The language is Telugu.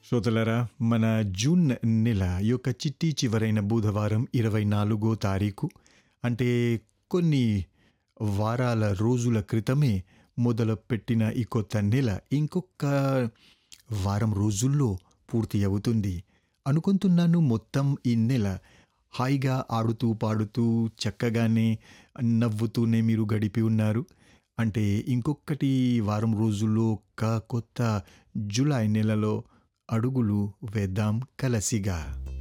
శ్రోతలరా మన జూన్ నెల యొక్క చిట్టి చివరైన బుధవారం ఇరవై నాలుగో తారీఖు అంటే కొన్ని వారాల రోజుల క్రితమే మొదలుపెట్టిన ఈ కొత్త నెల ఇంకొక వారం రోజుల్లో పూర్తి అవుతుంది అనుకుంటున్నాను మొత్తం ఈ నెల హాయిగా ఆడుతూ పాడుతూ చక్కగానే నవ్వుతూనే మీరు గడిపి ఉన్నారు అంటే ఇంకొకటి వారం రోజుల్లో ఒక కొత్త జూలై నెలలో అడుగులు వేద్దాం కలసిగా